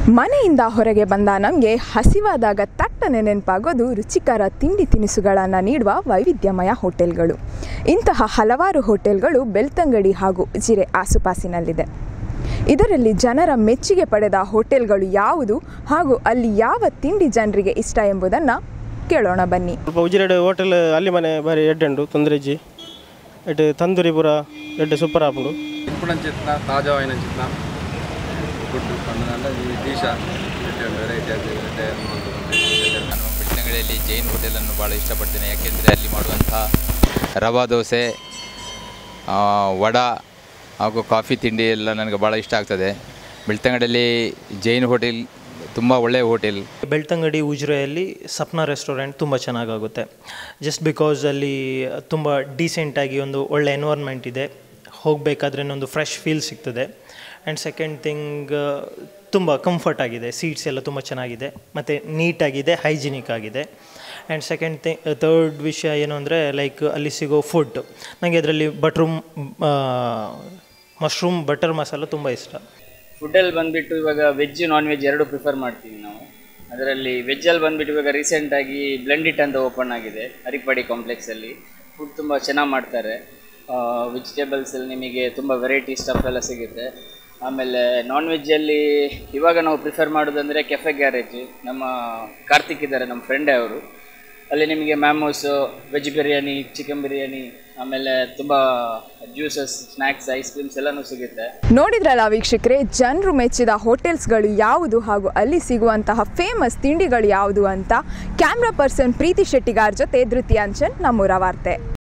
ಮನೆಯಿಂದ ಹೊರಗೆ ಬಂದ ನಮಗೆ ಹಸಿವಾದಾಗ ತಟ್ಟನೆ ನೆನಪಾಗೋದು ರುಚಿಕರ ತಿಂಡಿ ತಿನಿಸುಗಳನ್ನು ನೀಡುವ ವೈವಿಧ್ಯಮಯ ಹೋಟೆಲ್ಗಳು ಇಂತಹ ಹಲವಾರು ಹೋಟೆಲ್ಗಳು ಬೆಳ್ತಂಗಡಿ ಹಾಗೂ ಉಜಿರೆ ಆಸುಪಾಸಿನಲ್ಲಿದೆ ಇದರಲ್ಲಿ ಜನರ ಮೆಚ್ಚುಗೆ ಪಡೆದ ಹೋಟೆಲ್ಗಳು ಯಾವುದು ಹಾಗೂ ಅಲ್ಲಿ ಯಾವ ತಿಂಡಿ ಜನರಿಗೆ ಇಷ್ಟ ಎಂಬುದನ್ನು ಕೇಳೋಣ ಬನ್ನಿ ಸ್ವಲ್ಪ ಉಜಿರೆಡ್ ಹೋಟೆಲ್ ಅಲ್ಲಿ ಮನೆ ಬಾರಿ ಎಡ್ಡುಂಡು ತೊಂದರೆಜ್ಜಿ ಎಡ್ ತಂದೂರಿ ಪೂರ ಎಡ್ಡೆ ಸೂಪರ್ ಆಪುಂಡು ఇప్పుడు చిత్న తాజా అయిన చిత్న గుడ్డు పండుగ ఈ ದೀಶ ವೆರೈಟಿ ನಾನು ಬೆಳ್ತಂಗಡಿಯಲ್ಲಿ ಜೈನ್ ಹೋಟೆಲನ್ನು ಭಾಳ ಇಷ್ಟಪಡ್ತೇನೆ ಯಾಕೆಂದರೆ ಅಲ್ಲಿ ಮಾಡುವಂತಹ ರವಾ ದೋಸೆ ಆ, ವಡ ಹಾಗೂ ಕಾಫಿ ತಿಂಡಿ ಎಲ್ಲ ನನಗೆ ಭಾಳ ಇಷ್ಟ ಆಗ್ತದೆ ಬೆಳ್ತಂಗಡಿಯಲ್ಲಿ ಜೈನ್ ಹೋಟೆಲ್ ತುಂಬ ಒಳ್ಳೆಯ ಹೋಟೆಲ್ ಬೆಳ್ತಂಗಡಿ ಉಜಿರೆಯಲ್ಲಿ ಸಪ್ನ ರೆಸ್ಟೋರೆಂಟ್ ತುಂಬ ಚೆನ್ನಾಗಾಗುತ್ತೆ ಜಸ್ಟ್ ಬಿಕಾಸ್ ಅಲ್ಲಿ ತುಂಬ ಡೀಸೆಂಟಾಗಿ ಒಂದು ಒಳ್ಳೆ ಎನ್ವೈರ್ಮೆಂಟ್ ಇದೆ ಹೋಗಬೇಕಾದ್ರೆ ಒಂದು ಫ್ರೆಶ್ ಫೀಲ್ ಸಿಗ್ತದೆ ಆ್ಯಂಡ್ ಸೆಕೆಂಡ್ ಥಿಂಗ್ ತುಂಬ ಕಂಫರ್ಟ್ ಆಗಿದೆ ಸೀಟ್ಸ್ ಎಲ್ಲ ತುಂಬ ಚೆನ್ನಾಗಿದೆ ಮತ್ತು ನೀಟಾಗಿದೆ ಹೈಜಿನಿಕ್ ಆಗಿದೆ ಆ್ಯಂಡ್ ಸೆಕೆಂಡ್ ಥಿಂಗ್ ತರ್ಡ್ ವಿಷಯ ಏನು ಅಂದರೆ ಲೈಕ್ ಅಲ್ಲಿ ಸಿಗೋ ಫುಡ್ ನನಗೆ ಅದರಲ್ಲಿ ಬಟ್ರೂಮ್ ಮಶ್ರೂಮ್ ಬಟರ್ ಮಸಾಲ ತುಂಬ ಇಷ್ಟ ಫುಡ್ಡಲ್ಲಿ ಬಂದುಬಿಟ್ಟು ಇವಾಗ ವೆಜ್ ನಾನ್ ವೆಜ್ ಎರಡು ಪ್ರಿಫರ್ ಮಾಡ್ತೀವಿ ನಾವು ಅದರಲ್ಲಿ ವೆಜ್ಜಲ್ಲಿ ಬಂದುಬಿಟ್ಟು ಇವಾಗ ರೀಸೆಂಟಾಗಿ ಬ್ಲೆಂಡಿಟ್ ಅಂತ ಓಪನ್ ಆಗಿದೆ ಹರಿಪಾಡಿ ಕಾಂಪ್ಲೆಕ್ಸಲ್ಲಿ ಫುಡ್ ತುಂಬ ಚೆನ್ನಾಗಿ ಮಾಡ್ತಾರೆ ವೆಜಿಟೇಬಲ್ಸಲ್ಲಿ ನಿಮಗೆ ತುಂಬ ವೆರೈಟಿ ಸ್ಟಫ್ ಎಲ್ಲ ಸಿಗುತ್ತೆ ಆಮೇಲೆ ನಾನ್ ವೆಜ್ಜಲ್ಲಿ ಇವಾಗ ನಾವು ಪ್ರಿಫರ್ ಮಾಡೋದಂದರೆ ಕೆಫೆ ಗ್ಯಾರೇಜ್ ನಮ್ಮ ಕಾರ್ತಿಕ್ ಇದ್ದಾರೆ ನಮ್ಮ ಫ್ರೆಂಡೇ ಅವರು ಅಲ್ಲಿ ನಿಮಗೆ ಮ್ಯಾಮೋಸು ವೆಜ್ ಬಿರಿಯಾನಿ ಚಿಕನ್ ಬಿರಿಯಾನಿ ಆಮೇಲೆ ತುಂಬ ಜ್ಯೂಸಸ್ ಸ್ನ್ಯಾಕ್ಸ್ ಐಸ್ ಕ್ರೀಮ್ಸ್ ಎಲ್ಲನೂ ಸಿಗುತ್ತೆ ನೋಡಿದ್ರಲ್ಲ ವೀಕ್ಷಕರೇ ಜನರು ಮೆಚ್ಚಿದ ಹೋಟೆಲ್ಸ್ಗಳು ಯಾವುದು ಹಾಗೂ ಅಲ್ಲಿ ಸಿಗುವಂತಹ ಫೇಮಸ್ ತಿಂಡಿಗಳು ಯಾವುದು ಅಂತ ಕ್ಯಾಮ್ರಾ ಪರ್ಸನ್ ಪ್ರೀತಿ ಶೆಟ್ಟಿಗಾರ್ ಜೊತೆ ಧೃತಿಯಾಂಚನ್ ನಮ್ಮೂರ ವಾರ್ತೆ